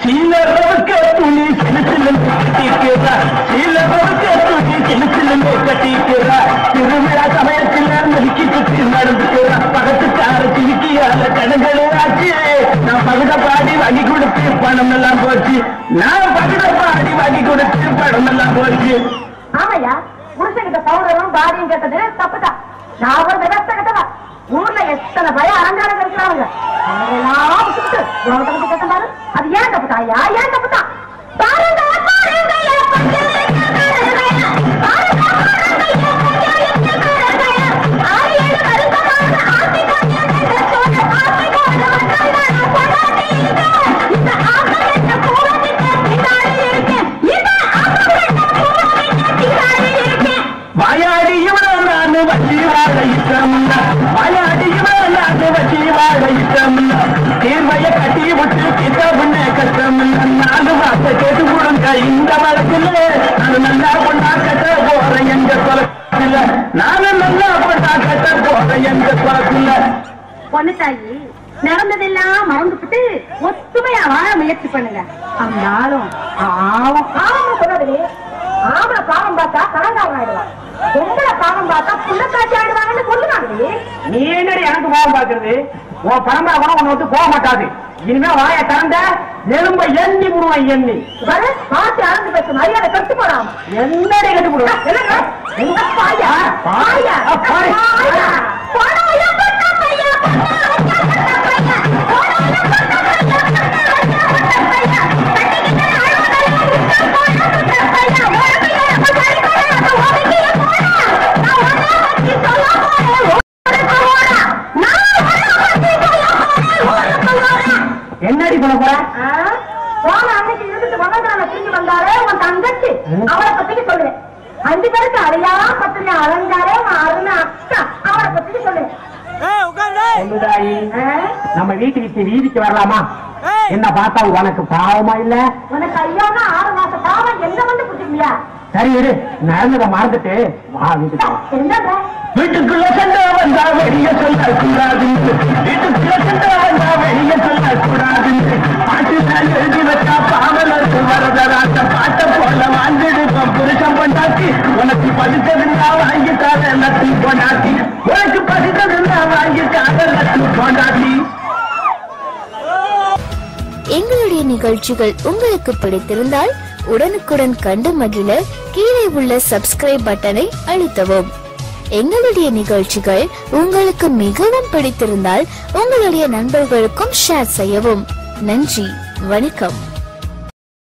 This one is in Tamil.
சீலரவுக்கு துணி கிணத்துல கட்டிக்கிறா சீலரவுக்கு துணி கிணத்துல கட்டிக்கிறா திருவிழா சமயத்தில் நறுக்கி சுற்றி நடந்துக்கிறா பக்கத்துக்கார சிரிக்கியால கடங்களே ஆச்சு நான் பகுத பாடி வாங்கி கொடுத்து பணம் எல்லாம் போச்சு நான் பகுத பாடி வாங்கி கொடுத்து பணம் எல்லாம் போச்சு ஆமையா புருஷன்கிட்ட பவுடரும் பாடியும் கேட்டது தப்புதான் நான் ஒரு விவசாய கட்டவா ஊர்ல எத்தனை பய அலங்காரம் இருக்கிறாங்க எல்லாம் விட்டுட்டு உனக்கு பத்தி கேட்ட பாரு அது ஏன் தப்புதான் ஐயா ஏன் தப்புதான் பாருங்க பாருங்க என் பஞ்சனைய பாருங்க, பாருங்க என் பஞ்சனைய ஆறு ஏழு வருஷமாக ஆசை கொண்டேன் சொன்ன ஆசை கொண்ட வந்தால் நான் கொண்டாடியிருக்கேன். இந்த ஆசை என்ற பூவத்திற்கு பின்னாடி இருக்கேன். இந்த ஆசை என்ற பூவத்திற்கு பின்னாடி இருக்கேன். வாயாடி இவன் நான் வச்சி வாழ இஷ்டம் வாயாடி இவன் நான் வச்சி வாழ இஷ்டம் தீர்வைய கட்டி விட்டு கிட்ட பண்ண கஷ்டம் நாலு வார்த்தை கேட்டு கொடுங்க இந்த வழக்கில் நான் நல்லா பொண்ணா கட்ட போறேன் எங்க குளத்துல நானும் நல்லா பொண்ணா கட்ட போறேன் எங்க குளத்துல பொண்ணு தாயி நடந்ததெல்லாம் மறந்துபிட்டு ஒத்துமையா வாழ முயற்சி பண்ணுங்க அந்த ஆளும் பாவம் பாவம் சொல்றது ஆம்பளை பாவம் பார்த்தா கலங்காவன் ஆயிடுவான் பொம்பளை பாவம் பார்த்தா புள்ளக்காட்சி ஆயிடுவாங்கன்னு சொல்லுவாங்க நீ என்னடி எனக்கு கோபம் பாக்குறது உன் பரம்பரை கூட உன்னை விட்டு போக மாட்டாது இனிமே வாய திறந்த எலும்ப எண்ணி முடுவான் எண்ணி வர பார்த்து அளந்து பேச மரியாதை கட்டு போடாம என்னடி கட்டி போடுவான் என்னங்க? எங்க பாயா? பாயா? பாரு. பாயா? போடாயா, பொட்டா பையா, பொட்டா, பொட்டா, பொட்டா பையா. போடாயா, பொட்டா பையா, பொட்டா, பொட்டா, பொட்டா பையா. கட்டிக்கிட்டு அழுவதெல்லாம் விட்டா போடா, பொட்டா பையா. உனக்கு எனக்கு சரி கிடையாது, உனக்கு என் போடா. நான் உன்னை பத்தி சொல்ல போறேன், ஊருக்கு ஓடா. நான் உன்னை பத்தி சொல்ல போறேன், ஊருக்கு ஓடா. என்னடி பண்ண போற ஆ? போன அன்னைக்கு இருந்துட்டு வனகிராம திரும்பி வந்தாரே உன் தங்கச்சி அவளை பத்திக்கு சொல்லுவேன் அஞ்சு பேருக்கு அழையா பத்திரியா அலைஞ்சாரே உன் அருமை அக்கா அவளை பத்திக்கு சொல்லுவேன் சொல்லுதாயி ஆ? நம்ம வீட்டு விட்டு வீதிக்கு வரலாமா என்ன பார்த்தா உனக்கு பாவமா இல்ல உனக்கு ஐயானா ஆறு மாச பாவம் என்ன வந்து புடிச்சிருக்கியா சரி இரு நடந்ததை மறந்துட்டு வா வீட்டுக்கு என்னங்க வீட்டுக்குள்ள சண்டை வந்தா வெளிய சொல்லக்கூடாது வீட்டுக்குள்ள சண்டை வந்தா வெளிய சொல்லக்கூடாது பாட்டு மேல் எழுதி வச்சா பாவலருக்கு வரதராட்ட பாட்ட போல வாழ்ந்துடுப்போம் புருஷன் பொண்டாட்டி உனக்கு பசித்ததுன்னா வாங்கி காத எல்லாத்தையும் பொண்டாட்டி உனக்கு பசித்ததுன்னா வாங்கி காத எல்லாத்தையும் பொண்டாட்டி எங்களுடைய நிகழ்ச்சிகள் உங்களுக்கு பிடித்திருந்தால் உடனுக்குடன் கண்டு மகிழ கீழே உள்ள சப்ஸ்கிரைப் பட்டனை அழுத்தவும் எங்களுடைய நிகழ்ச்சிகள் உங்களுக்கு மிகவும் பிடித்திருந்தால் உங்களுடைய நண்பர்களுக்கும் ஷேர் செய்யவும் நன்றி வணக்கம்